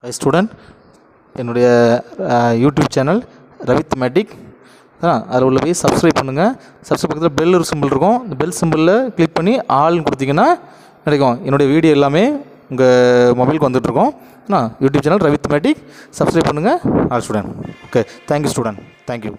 high student என்னுடைய YouTube channel Ravith matic அதில் உள்ள போய் சப்ஸ்கிரைப் பண்ணுங்கள் சப்ஸ்கிரைப் பக்கத்தில் பெல் ஒரு சிம்பிள் இருக்கும் இந்த பெல் சிம்பிளில் கிளிக் பண்ணி ஆள்னு கொடுத்தீங்கன்னா கிடைக்கும் என்னுடைய வீடியோ எல்லாமே உங்கள் மொபைலுக்கு வந்துட்டுருக்கோம் என்ன YouTube channel Ravith matic subscribe பண்ணுங்கள் all student okay thank you student thank you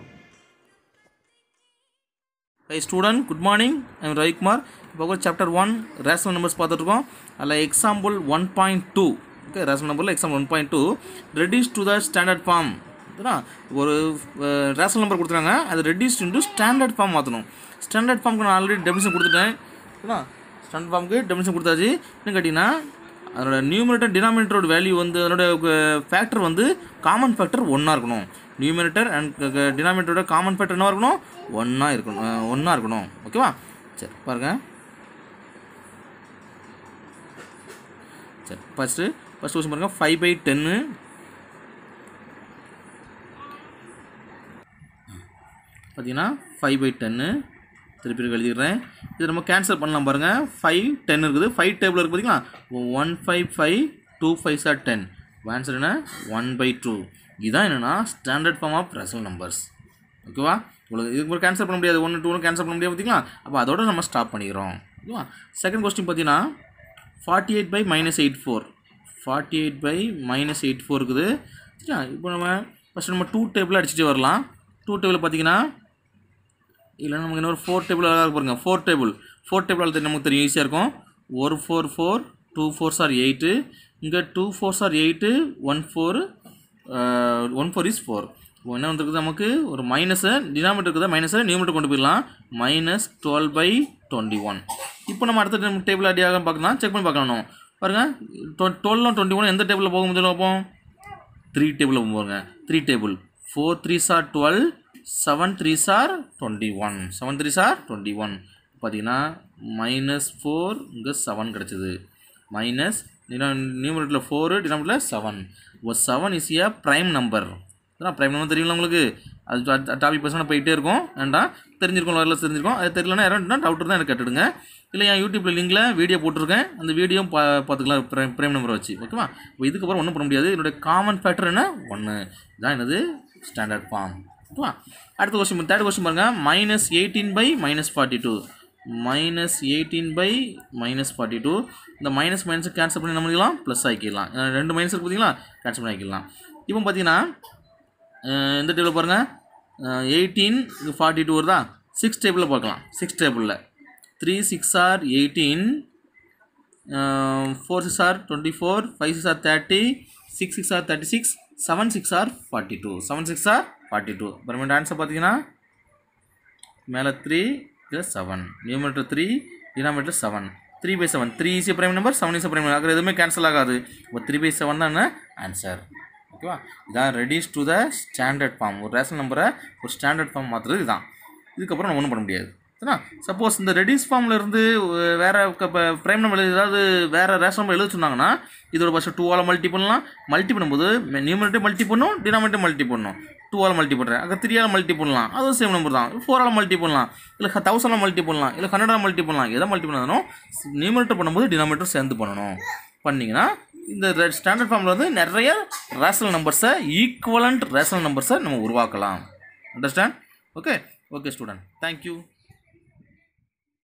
hi student good morning I'm Ravikumar இப்போ சாப்டர் ஒன் ரேஷனல் நம்பர்ஸ் பார்த்துட்ருக்கோம் அதில் example one point two okay rational நம்பரில் example one point two reduce to the standard form ஒரு rational number கொடுத்துறாங்க அது reduce to standard form மாற்றணும் standard ஃபார்முக்கு நான் ஆல்ரெடி டெபினிஷன் கொடுத்துட்டேன் ஓகேண்ணா ஸ்டாண்டர்ட் ஃபார்முக்கு டெபினிஷன் கொடுத்தாச்சு என்ன கேட்டிங்கன்னா அதோட நியூமரேட்டர் டினாமினேட்டரோட வேல்யூ வந்து அதோட ஃபேக்டர் வந்து காமன் ஃபேக்டர் ஒன்றா இருக்கணும் நியூமரேட்டர் அண்ட் டினாமினேட்டரோட காமன் ஃபேக்டர் என்ன இருக்கணும் ஒன்றா இருக்கணும் ஒன்றா இருக்கணும் ஓகேவா சரி பாருங்கள் சரி ஃபஸ்ட்டு ஃபஸ்ட் கொஸ்டின் பாருங்கள் ஃபைவ் பை டென்னு பார்த்தீங்கன்னா ஃபைவ் பை டென்னு திருப்பி எழுதிடுறேன் இது நம்ம கேன்சல் பண்ணலாம் பாருங்கள் ஃபைவ் டென் இருக்குது ஃபைவ் டேபிள் இருக்குது பார்த்தீங்களா one five five two five sir ten answer என்ன ஒன் பை டூ இதுதான் என்னென்னா standard form of rational numbers ஓகேவா உங்களுக்கு இதுக்கு ஒரு கேன்சல் பண்ண முடியாது ஒன்று டூ கேன்சல் பண்ண முடியாது பார்த்தீங்களா அப்போ அதோட நம்ம ஸ்டாப் பண்ணிக்கிறோம் ஓகேவா செகண்ட் கொஸ்டின் பார்த்தீங்கன்னா forty eight by minus eight four forty eight by minus eight four இருக்குது சரியா இப்போ நம்ம ஃபஸ்ட்டு நம்ம டூ டேபிள் அடிச்சுட்டு வரலாம் டூ டேபிள் பார்த்தீங்கன்னா இல்லை நமக்கு இன்னொரு ஃபோர் டேபிள் அழகாக பாருங்கள் ஃபோர் டேபிள் ஃபோர் டேபிள் அது நமக்கு தெரியும் ஈஸியாக இருக்கும் ஒரு four four two fours are eight இங்கே two fours are eight one four one four is four இப்போ என்ன வந்துருக்குது நமக்கு ஒரு மைனஸை டினாமினேட்டர் இருக்குதா மைனஸை நியூமினேட்டர் கொண்டு போயிடலாம் minus twelve by twenty one இப்போ நம்ம அடுத்த நம்ம டேபிள் அடியாக பார்க்கலாம் செக் பண்ணி பார்க்கலாம் நம்ம பாருங்கள் டுவெல்லாம் டுவெண்ட்டி ஒன் எந்த டேபிளில் போக முடியல பார்ப்போம் த்ரீ டேபிளில் போங்க three table four three sir twelve seven three sir twenty one seven three sir twenty one பார்த்தீங்கன்னா மைனஸ் ஃபோர் இங்கே செவன் கிடச்சிது மைனஸ் நியூமரேட்டில் ஃபோரு டினாமினேட்டில் செவன் ஒரு seven is a prime number அதான் ப்ரைம் நம்பர் தெரியுங்களா உங்களுக்கு அது டாபிக் பர்சனாக போயிட்டே இருக்கும் வேண்டாம் தெரிஞ்சிருக்கும் வரல தெரிஞ்சிருக்கும் அது தெரியலனா யாரும் டவுட் தான் எனக்கு கேட்டுடுங்க இல்லை என் யூடியூப்பில் லிங்கில் வீடியோ போட்டிருக்கேன் அந்த வீடியோ பா பார்த்துக்கலாம் ப்ரைம் ப்ரைம் நம்பரை வச்சு ஓகேவா இப்போ இதுக்கப்புறம் ஒன்றும் பண்ண முடியாது என்னுடைய காமன் ஃபேக்டர் என்ன ஒன்று இதான் என்னது ஸ்டாண்டர்ட் ஃபார்ம் ஓகேவா அடுத்த கொஸ்டின் தேர்ட் கொஸ்டின் பாருங்கள் minus eighteen by minus forty two minus eighteen by minus forty two இந்த மைனஸ் மைனஸை கேன்சல் பண்ணி என்ன பண்ணிக்கலாம் ப்ளஸ் ஆக்கிடலாம் ரெண்டு மைனஸ் இருக்கு பார்த்தீங்களா கேன்சல் பண்ணி ஆக்கிடலாம் இப்போ பார்த்தீங்கன்னா எந்த டேபிள் பாருங்கள் எயிட்டீன் ஃபார்ட்டி டூ வருதா சிக்ஸ் டேபிளில் பார்க்கலாம் சிக்ஸ் டேபிளில் three six are eighteen four six are twenty four five six are thirty six six are thirty six seven six are forty two seven six are forty two அப்புறமேட்டு answer பார்த்தீங்கன்னா மேலே three plus seven numerator three denominator seven three by seven three is prime number seven is prime number எதுவுமே cancel ஆகாது இப்போ three by seven தான் answer ஓகேவா இதான் reduce to the standard form ஒரு ரேஷன் நம்பரை ஒரு ஸ்டாண்டர்ட் ஃபார்ம் மாற்றுறது இதுதான் இதுக்கப்புறம் நம்ம ஒன்றும் பண்ண முடியாது சரிண்ணா சப்போஸ் இந்த ரெடியூஸ் ஃபார்மில் இருந்து வேறு இப்போ ப்ரைம் நம்பர் ஏதாவது வேறு ரேஷன் நம்பர் எழுத சொன்னாங்கன்னா இதோட ஃபஸ்ட்டு டூவால் மல்டி பண்ணலாம் மல்டி பண்ணும்போது நியூமரேட்டர் மல்டி பண்ணும் டினாமினேட்டர் மல்டி பண்ணும் டூவால் மல்டி பண்ணுறேன் அங்கே த்ரீயால் மல்டி பண்ணலாம் அதுவும் சேம் நம்பர் தான் ஃபோரால் மல்டி பண்ணலாம் இல்லை தௌசண்டால் மல்டி பண்ணலாம் இல்லை ஹண்ட்ரடால் மல்டி பண்ணலாம் எதை மல்டி பண்ணாலும் நியூமரேட்டர் பண்ணும்போது டினாமினேட்டர் சேர்ந்து பண்ணணும் பண்ணிங்கன்னா இந்த ஸ்டாண்டர்ட் ஃபார்மில் வந்து நிறைய ரேஷனல் நம்பர்ஸை ஈக்குவலண்ட் ரேஷனல் நம்பர்ஸை நம்ம உருவாக்கலாம் understand okay okay student thank you